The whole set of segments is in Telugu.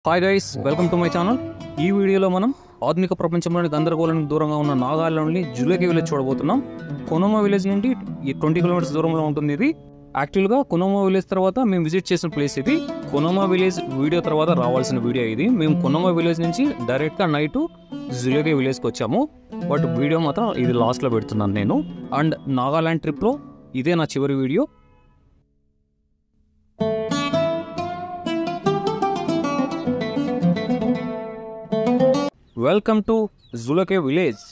Hi guys welcome to my channel ఈ వీడియోలో మనం ఆధునిక ప్రపంచంలోని గందరగోళానికి దూరంగా ఉన్న నాగాలాండ్ని జులేకి విలేజ్ చూడబోతున్నాం కొనోమా విలేజ్ నుండి ఈ ట్వంటీ కిలోమీటర్స్ దూరంలో ఉంటుంది ఇది యాక్చువల్గా కొనోమా విలేజ్ తర్వాత మేము విజిట్ చేసిన ప్లేస్ ఇది కొనోమా విలేజ్ వీడియో తర్వాత రావాల్సిన వీడియో ఇది మేము కొనోమా విలేజ్ నుంచి డైరెక్ట్గా నైట్ జులేకి విలేజ్కి వచ్చాము బట్ వీడియో మాత్రం ఇది లాస్ట్లో పెడుతున్నాను నేను అండ్ నాగాలాండ్ ట్రిప్లో ఇదే నా చివరి video welcome to Dzuleke village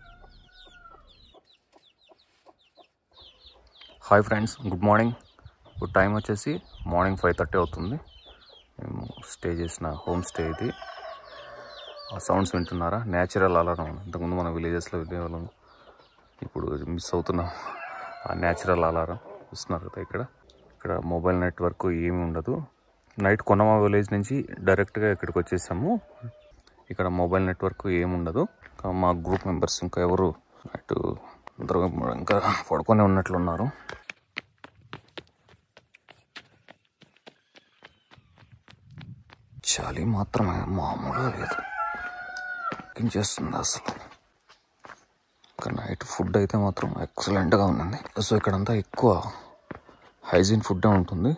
hi friends good morning ఇప్పుడు టైం వచ్చేసి మార్నింగ్ ఫైవ్ థర్టీ అవుతుంది మేము స్టే చేసిన హోమ్ స్టే ఇది ఆ సౌండ్స్ వింటున్నారా న్యాచురల్ అలారం ఇంతకుముందు మన విలేజెస్లో వినేవాళ్ళం ఇప్పుడు మిస్ అవుతున్నాం ఆ న్యాచురల్ అలారం చూస్తున్నారు కదా ఇక్కడ ఇక్కడ మొబైల్ నెట్వర్క్ ఏమీ ఉండదు నైట్ కొనమా విలేజ్ నుంచి డైరెక్ట్గా ఇక్కడికి వచ్చేసాము ఇక్కడ మొబైల్ నెట్వర్క్ ఏమి ఉండదు ఇంకా మా గ్రూప్ మెంబర్స్ ఇంకా ఎవరు నైట్ అందరూ ఇంకా పడుకొని ఉన్నట్లున్నారు చలి మాత్రమే మామూలుగా లేదు చేస్తుంది అసలు ఇంకా నైట్ ఫుడ్ అయితే మాత్రం ఎక్సలెంట్గా ఉందండి సో ఇక్కడంతా ఎక్కువ హైజీన్ ఫుడ్ ఉంటుంది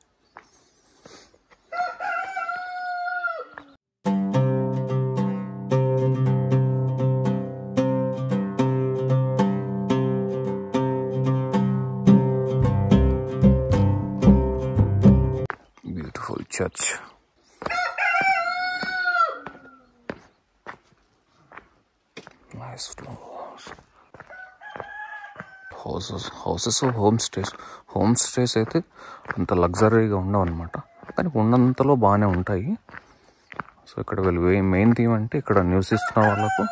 beautiful church nice houses houses home stays home stays అయితే అంత లగ్జరీగా ఉండవు అనమాట కానీ ఉన్నంతలో బాగానే ఉంటాయి సో ఇక్కడ వీళ్ళు మెయిన్ థీమ్ అంటే ఇక్కడ నివసిస్తున్న వాళ్ళకు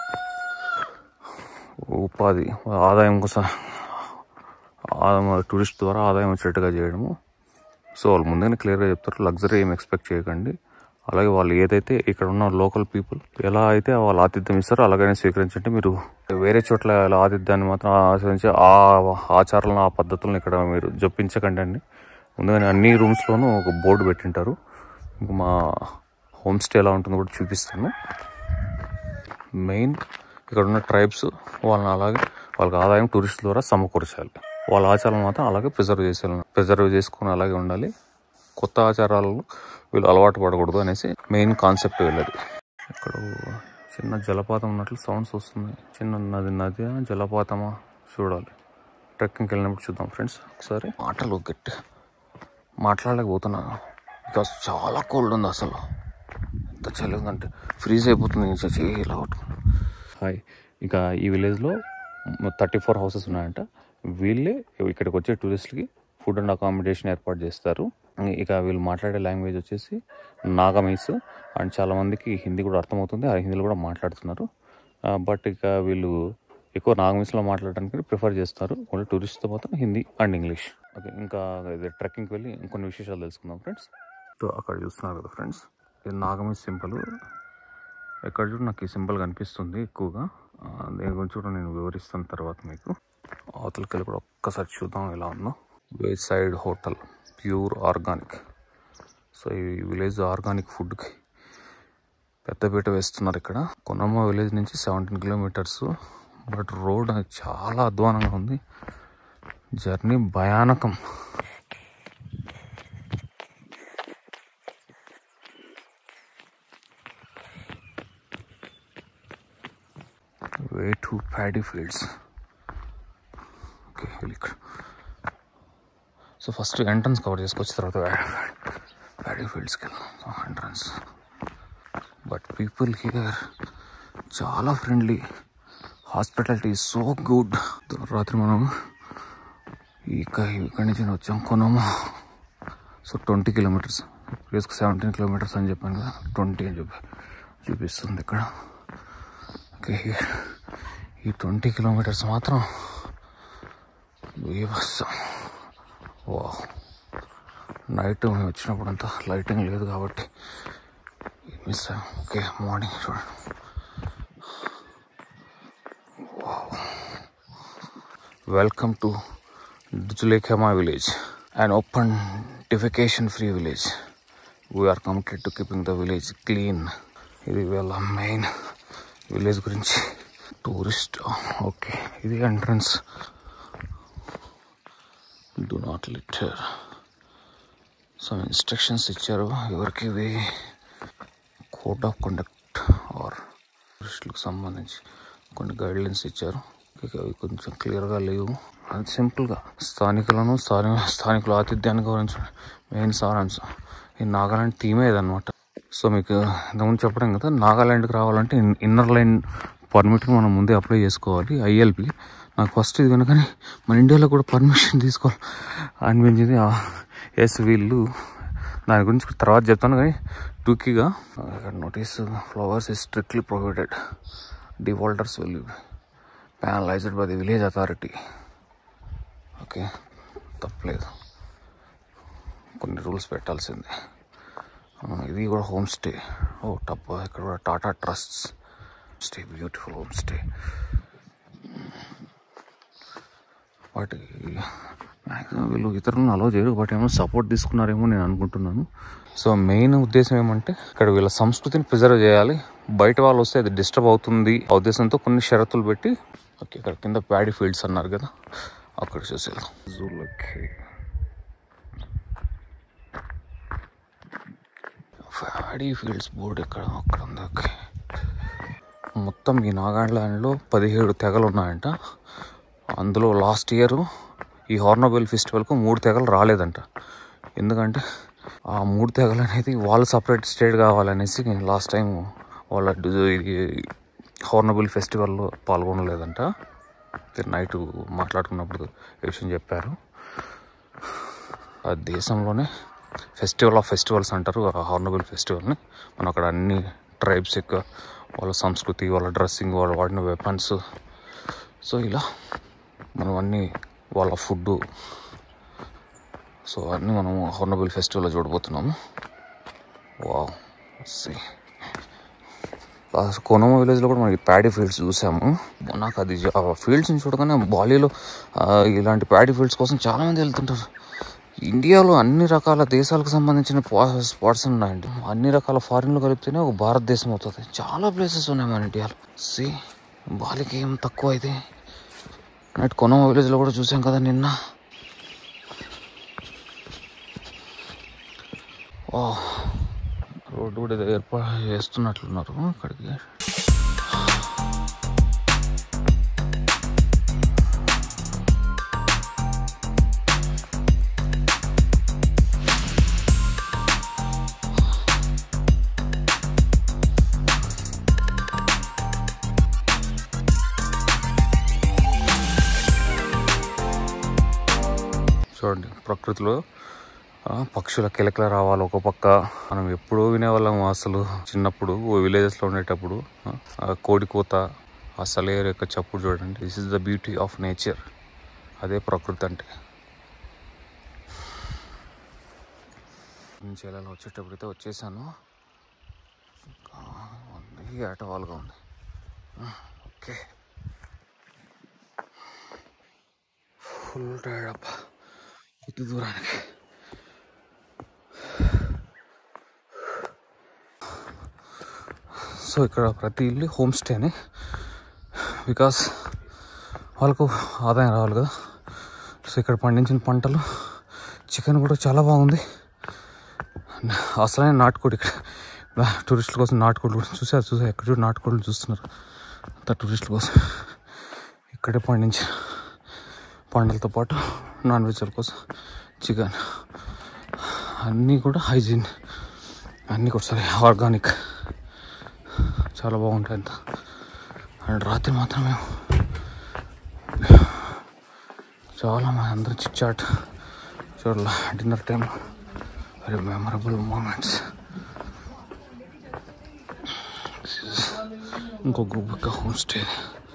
ఉపాధి ఆదాయం కోసం ఆదాయం టూరిస్ట్ ద్వారా ఆదాయం వచ్చేట్టుగా చేయడము సో వాళ్ళు ముందుగానే క్లియర్గా చెప్తారు లగ్జరీ ఏం ఎక్స్పెక్ట్ చేయకండి అలాగే వాళ్ళు ఏదైతే ఇక్కడ ఉన్న లోకల్ పీపుల్ ఎలా అయితే వాళ్ళు ఆతిథ్యం ఇస్తారో అలాగనే స్వీకరించండి మీరు వేరే చోట్ల ఎలా ఆతిథ్యాన్ని మాత్రం ఆచరించి ఆ ఆచారాలను ఆ పద్ధతులను ఇక్కడ మీరు జొప్పించకండి అండి ముందుగానే అన్ని రూమ్స్లోనూ ఒక బోర్డు పెట్టింటారు ఇంకా మా హోమ్ స్టే ఎలా ఉంటుందో కూడా చూపిస్తాను మెయిన్ ఇక్కడ ఉన్న ట్రైబ్స్ వాళ్ళని అలాగే వాళ్ళకి ఆదాయం టూరిస్ట్ ద్వారా సమకూర్చాలి వాళ్ళ ఆచారాలు మాత్రం అలాగే ప్రిజర్వ్ చేసేయాలి ప్రిజర్వ్ చేసుకుని అలాగే ఉండాలి కొత్త ఆచారాలు వీళ్ళు అలవాటు పడకూడదు అనేసి మెయిన్ కాన్సెప్ట్ వీళ్ళది ఇక్కడ చిన్న జలపాతం ఉన్నట్లు సౌండ్స్ వస్తున్నాయి చిన్న నది నది జలపాతమా చూడాలి ట్రెక్కింగ్కి వెళ్ళినప్పుడు చూద్దాం ఫ్రెండ్స్ ఒకసారి మాటలు గట్టి మాట్లాడలేకపోతున్నాను బికాస్ చాలా కోల్డ్ ఉంది అసలు ఎంత చలి ఉందంటే ఫ్రీజ్ అయిపోతుంది ఇంకా చెయ్యి ఇలా పట్టుకుని హాయ్ ఇక ఈ విలేజ్లో థర్టీ ఫోర్ హౌసెస్ ఉన్నాయంట వీళ్ళే ఇక్కడికి వచ్చే టూరిస్ట్కి ఫుడ్ అండ్ అకామిడేషన్ ఏర్పాటు చేస్తారు ఇక వీళ్ళు మాట్లాడే లాంగ్వేజ్ వచ్చేసి నాగమీస్ అండ్ చాలామందికి హిందీ కూడా అర్థమవుతుంది ఆ హిందీలో కూడా మాట్లాడుతున్నారు బట్ ఇక వీళ్ళు ఎక్కువ నాగమీస్లో మాట్లాడడానికి ప్రిఫర్ చేస్తారు ఓన్లీ టూరిస్ట్తో మాత్రం హిందీ అండ్ ఇంగ్లీష్ ఓకే ఇంకా ఇది ట్రెక్కింగ్కి వెళ్ళి ఇంకొన్ని విశేషాలు తెలుసుకుందాం ఫ్రెండ్స్ సో అక్కడ చూస్తున్నారు కదా ఫ్రెండ్స్ ఇది నాగమీస్ సింపుల్ ఎక్కడ చూడు నాకు ఈ సింబల్ కనిపిస్తుంది ఎక్కువగా ఆ, దీని గురించి కూడా నేను వివరిస్తాను తర్వాత మీకు అవతలకి వెళ్ళి కూడా ఒక్కసారి చూద్దాం ఎలా ఉందో way side hotel pure organic so ఈ విలేజ్ ఆర్గానిక్ ఫుడ్కి పెద్దపీట వేస్తున్నారు ఇక్కడ కొనమ్మ విలేజ్ నుంచి సెవెంటీన్ కిలోమీటర్స్ బట్ రోడ్ చాలా అధ్వానంగా ఉంది జర్నీ భయానకం way to paddy fields okay వెళ్ళి ఇక్కడ సో ఫస్ట్ ఎంట్రన్స్ కవర్ చేసుకొచ్చిన తర్వాత ప్యాడీ ఫీల్డ్స్కి వెళ్దాం ఎంట్రన్స్ బట్ పీపుల్ హియర్ చాలా ఫ్రెండ్లీ హాస్పిటాలిటీ సో గుడ్ రాత్రి మనం ఇక ఇక్కడి నుంచి వచ్చాం కొనము సో ట్వంటీ కిలోమీటర్స్ ప్లేస్కి సెవెంటీన్ కిలోమీటర్స్ అని చెప్పాను కదా ట్వంటీ అని చెప్పి చూపిస్తుంది ఇక్కడ ఓకే ఈ ట్వంటీ కిలోమీటర్స్ మాత్రం బీభత్సం వా నైట్ మేము వచ్చినప్పుడు అంతా లైటింగ్ లేదు కాబట్టి మిస్ అయ్యాం ఓకే మార్నింగ్ చూడండి welcome to Dzuleke village and open defecation free village we are committed to keeping the village clean ఇది వీళ్ళ మెయిన్ విలేజ్ గురించి టూరిస్ట్ ఓకే ఇది entrance do not litter some instructions ఇచ్చారు ఎవరికి ఇది కోడ్ ఆఫ్ కండక్ట్ ఆర్ టూరిస్టులకు సంబంధించి కొన్ని గైడ్లైన్స్ ఇచ్చారు ఇక అవి కొంచెం క్లియర్గా లేవు అది సింపుల్గా స్థానికులను స్థానిక స్థానికుల ఆతిథ్యాన్ని గౌరవించడం మెయిన్ సారాంశం ఈ నాగాలాండ్ థీమే ఇదనమాట సో మీకు ఇంతకుముందు చెప్పడం కదా నాగాలాండ్కి రావాలంటే ఇన్- ఇన్నర్ లైన్ పర్మిట్కి మనం ముందే అప్లై చేసుకోవాలి ఐఎల్పి నాకు ఫస్ట్ ఇది కనుకని మన ఇండియాలో కూడా పర్మిషన్ తీసుకోవాలి అనిపించింది ఎస్ వీళ్ళు దాని గురించి తర్వాత చెప్తాను కానీ టూకీగా ఇక్కడ notice flowers is strictly prohibited defaulters will penalized by the village authority okay తప్పలేదు కొన్ని రూల్స్ పెట్టాల్సిందే ఆ, ఇది కూడా హోమ్ స్టే ఓ టప్ ఇక్కడ కూడా Tata trusts stay beautiful home stay వాటికి మ్యాక్సిమం వీళ్ళు ఇతరులను అలో చేయరు బట్ ఏమో సపోర్ట్ తీసుకున్నారేమో నేను అనుకుంటున్నాను సో మెయిన్ ఉద్దేశం ఏమంటే ఇక్కడ వీళ్ళ సంస్కృతిని ప్రిజర్వ్ చేయాలి బయట వాళ్ళు వస్తే అది డిస్టర్బ్ అవుతుంది ఆ ఉద్దేశంతో కొన్ని షరతులు పెట్టి ఓకే ఇక్కడ కింద ప్యాడీ ఫీల్డ్స్ అన్నారు కదా అక్కడ చూసేద్దాం జూలకి ప్యాడీ ఫీల్డ్స్ బోర్డు ఎక్కడ అక్కడ ఉంది ఓకే మొత్తం ఈ నాగాలాండ్లో పదిహేడు తెగలు ఉన్నాయంట అందులో లాస్ట్ ఇయర్ ఈ హార్నబెల్ ఫెస్టివల్కు మూడు తెగలు రాలేదంట ఎందుకంటే ఆ మూడు తెగలు అనేది వాళ్ళు సపరేట్ స్టేట్ కావాలనేసి లాస్ట్ టైం వాళ్ళ డు- ఇది హార్నబుల్ ఫెస్టివల్లో పాల్గొనలేదంట నైట్ మాట్లాడుకున్నప్పుడు ఈ విషయం చెప్పారు ఆ దేశంలోనే ఫెస్టివల్ ఆఫ్ ఫెస్టివల్స్ అంటారు ఆ హార్నబుల్ ఫెస్టివల్ని మనం అక్కడ అన్ని ట్రైబ్స్ యొక్క వాళ్ళ సంస్కృతి వాళ్ళ డ్రెస్సింగ్ వాళ్ళు వాడిన వెపన్స్ సో ఇలా మనం అన్ని వాళ్ళ ఫుడ్ సో అన్నీ మనం హార్నబుల్ ఫెస్టివల్లో చూడబోతున్నాము వావ్ సి కోనమా విలేజ్లో కూడా మనకి ప్యాడీ ఫీల్డ్స్ చూసాము నాకు అది ఆ ఫీల్డ్స్ని చూడగానే బాలీలో ఆ, ఇలాంటి ప్యాడీ ఫీల్డ్స్ కోసం చాలామంది వెళ్తుంటారు ఇండియాలో అన్ని రకాల దేశాలకు సంబంధించిన స్పాట్స్ ఉన్నాయండి అన్ని రకాల ఫారిన్లు కలిపితేనే ఒక భారతదేశం అవుతుంది చాలా ప్లేసెస్ ఉన్నాయి మన ఇండియాలో సి బాలికి ఏం తక్కువ అయితే నైట్ కొనమ విలేజ్లో కూడా చూసాం కదా నిన్న ఓ రోడ్డు కూడా ఏదో ఏర్పాటు చేస్తున్నట్లున్నారు అక్కడికి చూడండి ప్రకృతిలో ఆ, పక్షుల కిలకిల రావాలి ఒక పక్క మనం ఎప్పుడూ వినేవాళ్ళం అసలు చిన్నప్పుడు ఓ విలేజెస్లో ఉండేటప్పుడు ఆ, ఆ కోడి కూత ఆ సలేరు యొక్క చప్పుడు చూడండి this is the beauty of nature అదే ప్రకృతి అంటే నుంచి ఎలా వచ్చేటప్పుడు అయితే వచ్చేసాను ఇంకా ఉంది ఏటవాలుగా ఉంది ఆ, ఓకే ఫుల్ టైర్డ్ అప్ కొద్ది దూరానికి సో ఇక్కడ ప్రతి ఇల్లు హోమ్ స్టేనే బికాస్ వాళ్ళకు ఆదాయం రావాలి కదా సో ఇక్కడ పండించిన పంటలు చికెన్ కూడా చాలా బాగుంది అసలైన నాటుకోడి ఇక్కడ బా- టూరిస్టుల కోసం నాటుకోడి కూడా చూసారు చూసారు ఎక్కడ చూడు నాటుకోళ్ళు చూస్తున్నారు అంతా టూరిస్టుల కోసం ఇక్కడే పండించిన పంటలతో పాటు నాన్ వెజ్ల కోసం చికెన్ అన్నీ కూడా హైజీన్ అన్నీ కూడా సరే ఆర్గానిక్ చాలా బాగుంటాయి అంత అండ్ రాత్రి మాత్రం మేము చాలా మా అందరం చిచ్చాట్ చూడాల dinner time very memorable moments ఇంకో గ్రూప్ యొక్క హోమ్ స్టే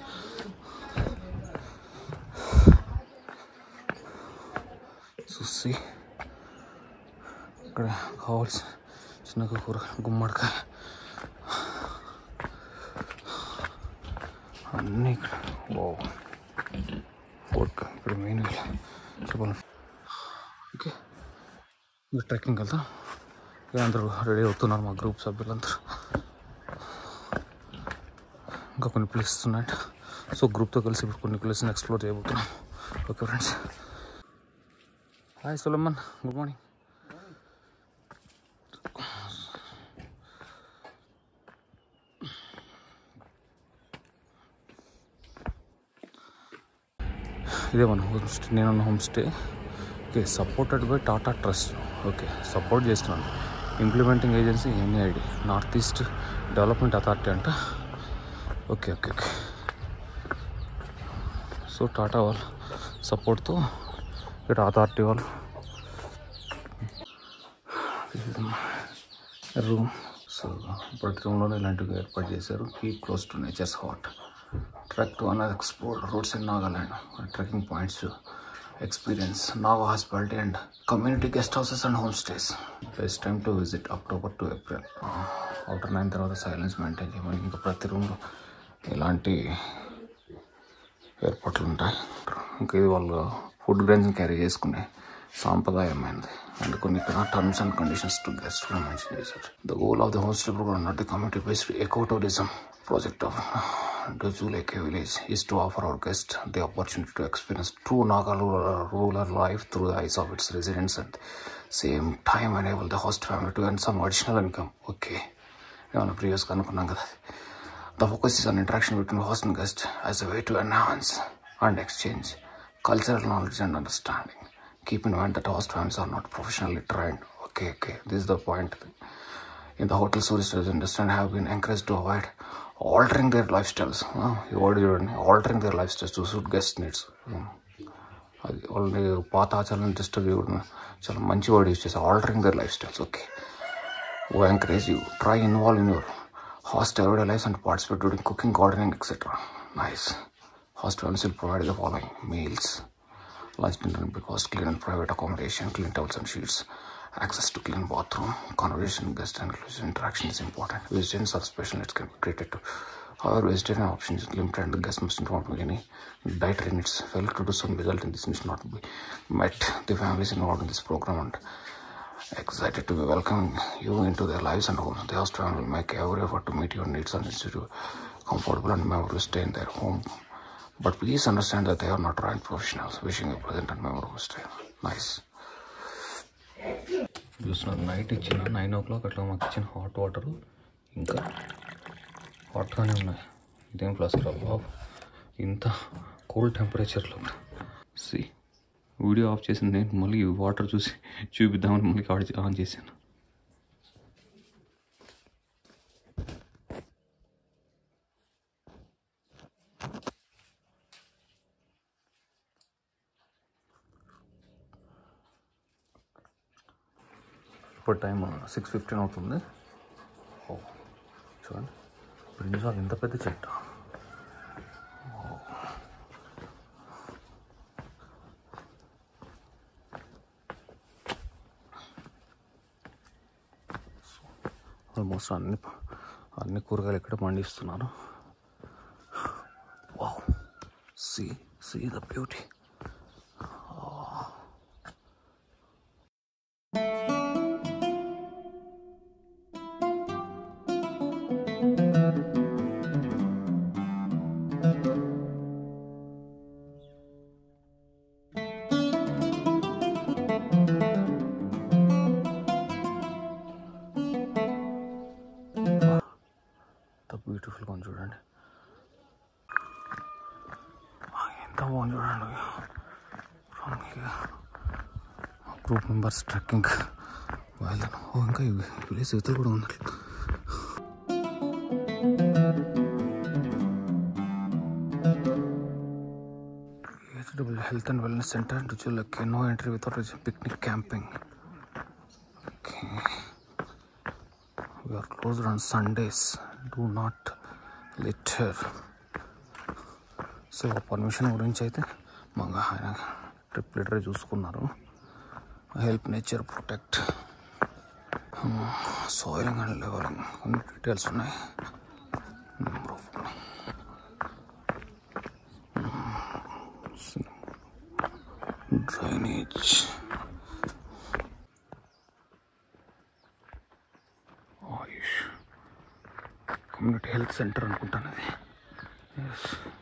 చూసి ఇక్కడ కావాల్సిన చిన్న కూర గుమ్మడికాయ అన్నీ ఇక్కడ ఓ ఓకే ఇక్కడ మెయిన్ చెప్పాలి ఓకే ఇంకా ట్రెక్కింగ్ వెళ్తాం ఇక అందరూ రెడీ అవుతున్నారు మా గ్రూప్ సభ్యులందరూ ఇంకా కొన్ని ప్లేసెస్ ఉన్నాయి సో గ్రూప్తో కలిసి ఇప్పుడు కొన్ని ప్లేసెస్ ఎక్స్ప్లోర్ చేయబోతున్నాం ఓకే ఫ్రెండ్స్ హాయ్ సులమ్మన్ గుడ్ మార్నింగ్ ఇదే మన హోమ్ స్టే నేను home stay okay supported by Tata trust okay support చేస్తున్నాను implementing agency NID north east development authority అంట okay okay okay so Tata వాళ్ళు సపోర్ట్తో ఇక్కడ అథారిటీ వాళ్ళు రూమ్ సో ప్రతి రూమ్లోనే ఇలాంటివి ఏర్పాటు చేశారు key close to nature's heart trek to unexplored roads in Nagaland trekking points experience Naga hospitality and community guest houses and home stays best time to visit October to April outer nine తర్వాత సైలెన్స్ మెయింటైన్ చేయమని ఇంకా ప్రతి రూమ్లో ఇలాంటి ఏర్పాట్లు ఉంటాయి ఇంకా ఇది వాళ్ళు ఫుడ్ గ్రైన్స్ క్యారీ చేసుకునే సాంప్రదాయమైనది అండ్ కొన్ని ఇక్కడ terms and conditions to guest కూడా మెన్షన్ చేశారు the goal of the hostel program not the community based eco tourism project of Dozuleke village is to offer our guests the opportunity to experience true Naga rural, rural life through the eyes of its residents and same time enable the host family to earn some additional income. Okay. ఏమైనా ప్రీవియస్గా అనుకున్నాం కదా the focus is on interaction between host and guest as a way to enhance and exchange cultural knowledge and understanding keep in mind that host families are not professionally trained okay okay this the point in the hotel tourists understand have been encouraged to avoid altering their lifestyles uh, you already చూడండి altering their lifestyles to suit guest needs Hmm. అది వాళ్ళని పాత ఆచారాలను డిస్టర్బ్ చేయకూడదు చాలా మంచి వర్డ్ యూస్ చేసి altering their lifestyles okay oh encourage you try involve in your host every life and participate during cooking gardening etcetera nice host families will provide the following meals lunch, dinner, and breakfast, clean and private accommodation, clean towels and sheets, access to clean bathroom, conversation, guest and inclusive interaction is important. Vegetarians are special needs can be created to. However, vegetarian options is limited and the guest must not make any dietary needs. Failure to do so may result in this needs not be met. The families involved in this program and excited to be welcoming you into their lives and homes. The host family will make every effort to meet your needs and ensure you comfortable and memorable stay in their home. But please understand that they are not trained professionals. Wishing you a pleasant and memorable stay. Nice. చూస్తున్నారు నైట్ ఇచ్చిన నైన్ ఓ క్లాక్ అట్లా మాకు ఇచ్చిన హాట్ వాటర్ ఇంకా హాట్గానే ఉన్నాయి ఇదేం ప్లస్ రా బాబు ఇంత కోల్డ్ టెంపరేచర్లో సి వీడియో ఆఫ్ చేసింది నేను మళ్ళీ వాటర్ చూసి చూపిద్దామని మళ్ళీ ఆడి ఆన్ చేశాను ఇప్పుడు టైం సిక్స్ ఫిఫ్టీన్ అవుతుంది ఓ చూడండి బ్రింజాల్ ఇంత పెద్ద చెట్టు ఆల్మోస్ట్ అన్ని అన్ని కూరగాయలు ఇక్కడ పండిస్తున్నారు wow see see the beauty ఎంత బ్యూటిఫుల్గా ఉంది చూడండి ఆ, ఎంత బాగుంది చూడండి గ్రూప్ మెంబర్స్ ట్రెక్కింగ్ వెళ్ళను ఓ ఇంకా ఈ విలేజ్ యువతలు కూడా ఉంది HW health and wellness centre రుచులకి no entry without picnic camping okay we are closed on Sundays. Do not litter. So permission గురించి అయితే మాకు ఆయన ట్రిప్ లీడర్ చూసుకున్నారు help nature protect soiling and levelling కొన్ని డీటెయిల్స్ ఉన్నాయి number of drainage community health centre అనుకుంటాను అది Yes.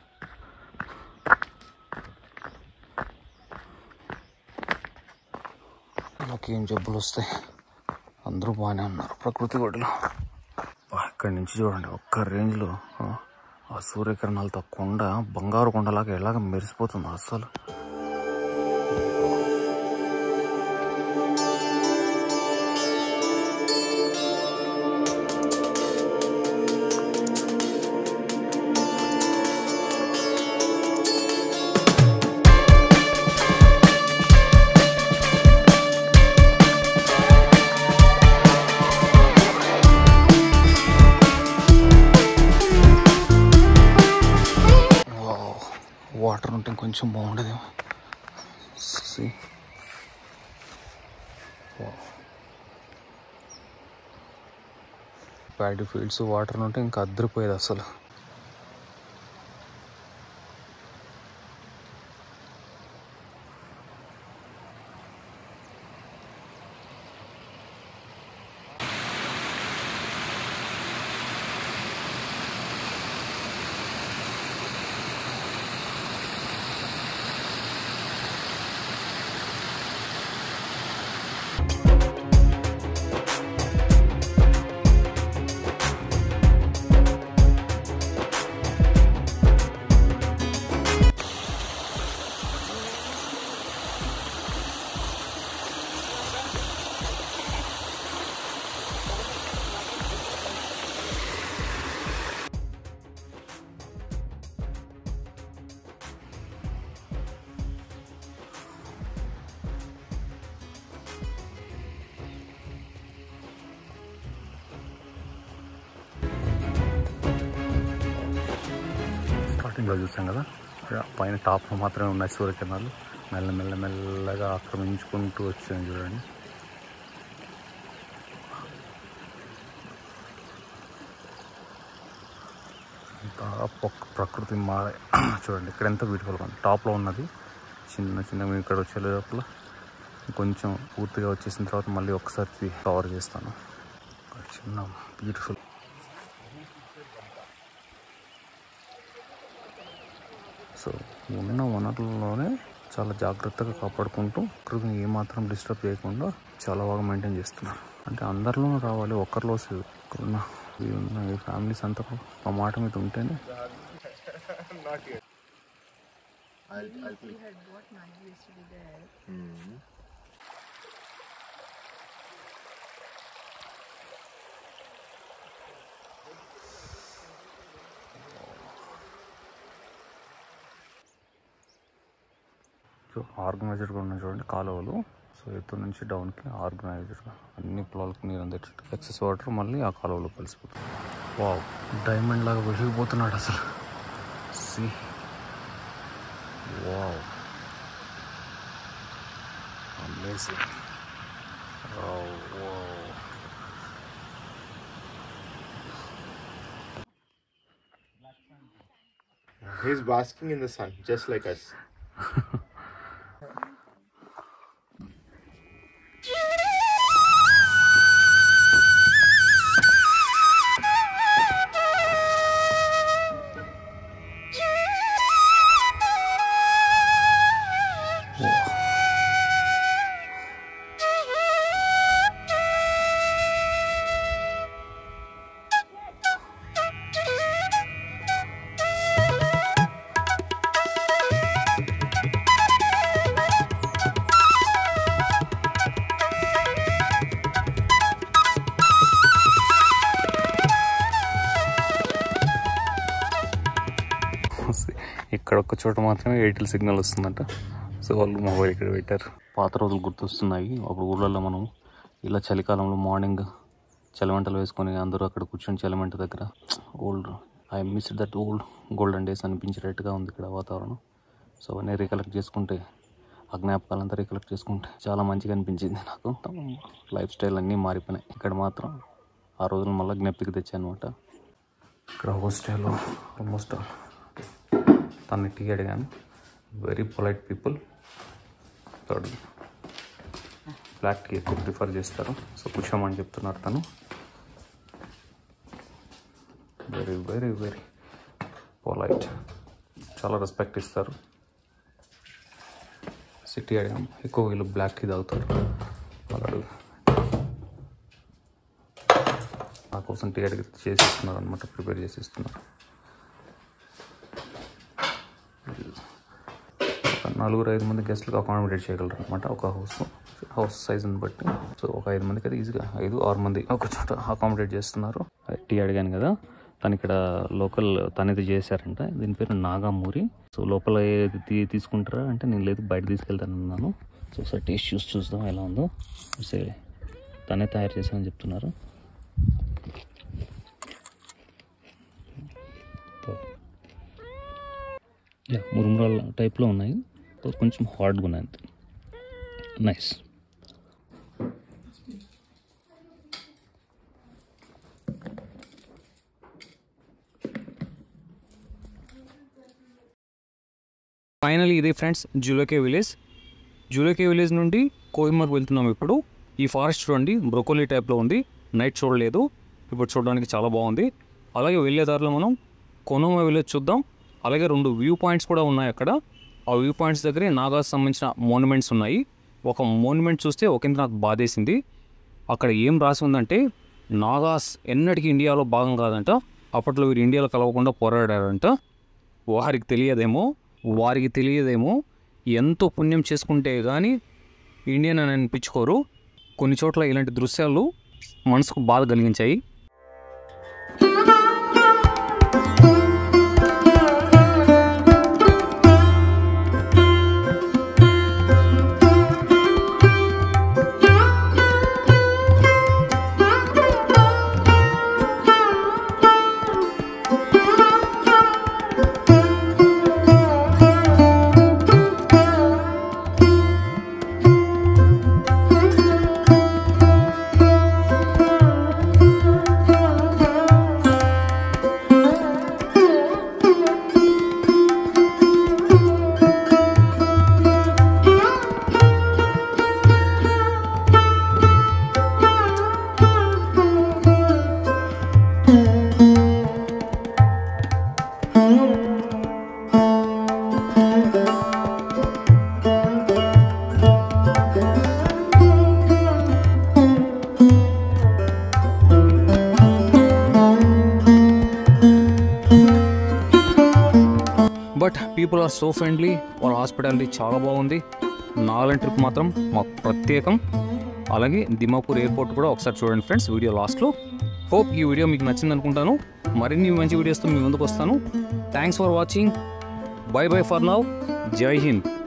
నాకేం జబ్బులు వస్తాయి అందరూ బాగానే ఉన్నారు ప్రకృతి ఒడిలో బా, ఇక్కడి నుంచి చూడండి ఒక్క రేంజ్లో ఆ, ఆ సూర్యకిరణాలతో కొండ బంగారు కొండలాగా ఎలాగ మెరిసిపోతుంది అసలు వావ్. వాటర్ ఉంటే కొంచెం బాగుండేదేమో See. Wow. Paddy fields water ఉంటే ఇంకా అద్దరిపోయేది అసలు స్టార్టింగ్లో చూసాం కదా ఇక్కడ పైన టాప్లో మాత్రమే ఉన్నాయి సూర్యకిరణాలు మెల్ల మెల్ల మెల్లగా ఆక్రమించుకుంటూ వచ్చాయి చూడండి అంతా పక్- ప్రకృతి మా చూడండి ఇక్కడ ఎంత బ్యూటిఫుల్గా ఉంది టాప్లో ఉన్నది చిన్న చిన్న మేము ఇక్కడ వచ్చే లోపల కొంచెం పూర్తిగా వచ్చేసిన తర్వాత మళ్ళీ ఒకసారి కవర్ చేస్తాను ఒక చిన్న బ్యూటిఫుల్ సో ఉన్న వనరుల్లోనే చాలా జాగ్రత్తగా కాపాడుకుంటూ ప్రకృతిని ఏమాత్రం డిస్టర్బ్ చేయకుండా చాలా బాగా మెయింటైన్ చేస్తున్నారు అంటే అందరిలోనూ రావాలి ఒక్కరిలో వస్తుంది. ఇక్కడున్న ఈ ఉన్న ఈ ఫ్యామిలీస్ అంతా ఆ మాట మీద ఉంటేనే సో ఆర్గనైజర్గా ఉన్నాయి చూడండి కాలువలు సో ఎత్తు నుంచి డౌన్కి ఆర్గనైజర్గా అన్ని పొలాలకు నీరు అందేటట్టు ఎక్సెస్ వాటర్ మళ్ళీ ఆ కాలువలో కలిసిపోతుంది వావ్ డైమండ్ లాగా వెలిగిపోతున్నాడు అసలు see wow amazing wow He's basking in the sun, just like us. ఇక్కడ ఒక్క చోట మాత్రమే ఎయిర్టెల్ సిగ్నల్ వస్తుందంట సో వాళ్ళు మొబైల్ ఇక్కడ పెట్టారు పాత రోజులు గుర్తొస్తున్నాయి అప్పుడు ఊళ్ళల్లో మనం ఇలా చలికాలంలో మార్నింగ్ చలిమంటలు వేసుకొని అందరూ అక్కడ కూర్చొని చలిమంట దగ్గర old I miss that old golden days అనిపించేటట్టుగా ఉంది ఇక్కడ వాతావరణం సో అవన్నీ రికలెక్ట్ చేసుకుంటే ఆ జ్ఞాపకాలంతా రికలెక్ట్ చేసుకుంటే చాలా మంచిగా అనిపించింది నాకు లైఫ్ స్టైల్ అన్నీ మారిపోయినాయి ఇక్కడ మాత్రం ఆ రోజులు మళ్ళీ జ్ఞప్తికి తెచ్చానమాట ఇక్కడ హోస్టల్లో ఆల్మోస్ట్ తన్ని టీ అడిగాను very polite people third black tea ఎక్కువ ప్రిఫర్ చేస్తారు సో కూర్చోమని చెప్తున్నారు తను వెరీ వెరీ వెరీ పొలైట్ చాలా రెస్పెక్ట్ ఇస్తారు సిటీ ఐడియా ఎక్కువ వీళ్ళు బ్లాక్ టీ తాగుతారు వాళ్ళు నా కోసం టీ అడిగి చేసి ఇస్తున్నారు అనమాట ప్రిపేర్ చేసి ఇస్తున్నారు ఒక నలుగురు ఐదు మంది గెస్ట్లకు అకామిడేట్ చేయగలరు అనమాట ఒక హౌస్ హౌస్ సైజుని బట్టి సో ఒక ఐదు మందికి అయితే ఈజీగా ఐదు ఆరు మంది ఒక చోట అకామిడేట్ చేస్తున్నారు టీ అడిగాను కదా తను ఇక్కడ లోకల్ తనది చేశారంట దీని పేరు నాగామూరి సో లోపల ఏది తీ- తీసుకుంటారా అంటే నేను లేదు బయట తీసుకెళ్తాను అన్నాను సో ఒకసారి టేస్ట్ చూసి చూద్దాం ఎలా ఉందో సే తనే తయారు చేశానని చెప్తున్నారు యా మురుమురాల టైప్లో ఉన్నాయి సో కొంచెం హార్డ్గా ఉన్నాయి అంతే నైస్ ఫైనలీ ఇదే friends Dzuleke village Dzuleke village నుండి కోహిమర్ వెళ్తున్నాం ఇప్పుడు ఈ ఫారెస్ట్ చూడండి బ్రొకోలీ టైప్లో ఉంది నైట్ చూడలేదు ఇప్పుడు చూడడానికి చాలా బాగుంది అలాగే వెళ్ళే దారిలో మనం కొనోమా విలేజ్ చూద్దాం అలాగే రెండు వ్యూ పాయింట్స్ కూడా ఉన్నాయి అక్కడ ఆ వ్యూ పాయింట్స్ దగ్గరే నాగాస్ సంబంధించిన మోన్యుమెంట్స్ ఉన్నాయి ఒక మోన్యుమెంట్ చూస్తే ఒకంత నాకు బాధేసింది అక్కడ ఏం రాసి ఉందంటే నాగాస్ ఎన్నటికీ ఇండియాలో భాగం కాదంట అప్పట్లో వీరు ఇండియాలో కలవకుండా పోరాడారంట వారికి తెలియదేమో వారికి తెలియదేమో ఎంతో పుణ్యం చేసుకుంటే కానీ ఇండియన్ అని అనిపించుకోరు కొన్ని చోట్ల ఇలాంటి దృశ్యాలు మనసుకు బాధ కలిగించాయి but people are so friendly వాళ్ళ హాస్పిటాలిటీ చాలా బాగుంది నాగాలాండ్ ట్రిప్ మాత్రం మాకు ప్రత్యేకం అలాగే దిమాపూర్ ఎయిర్పోర్ట్ కూడా ఒకసారి చూడండి ఫ్రెండ్స్ వీడియో లాస్ట్లో హోప్ ఈ వీడియో మీకు నచ్చింది అనుకుంటాను మరిన్ని మంచి వీడియోస్తో మీ ముందుకు వస్తాను thanks for watching bye bye for now జై హింద్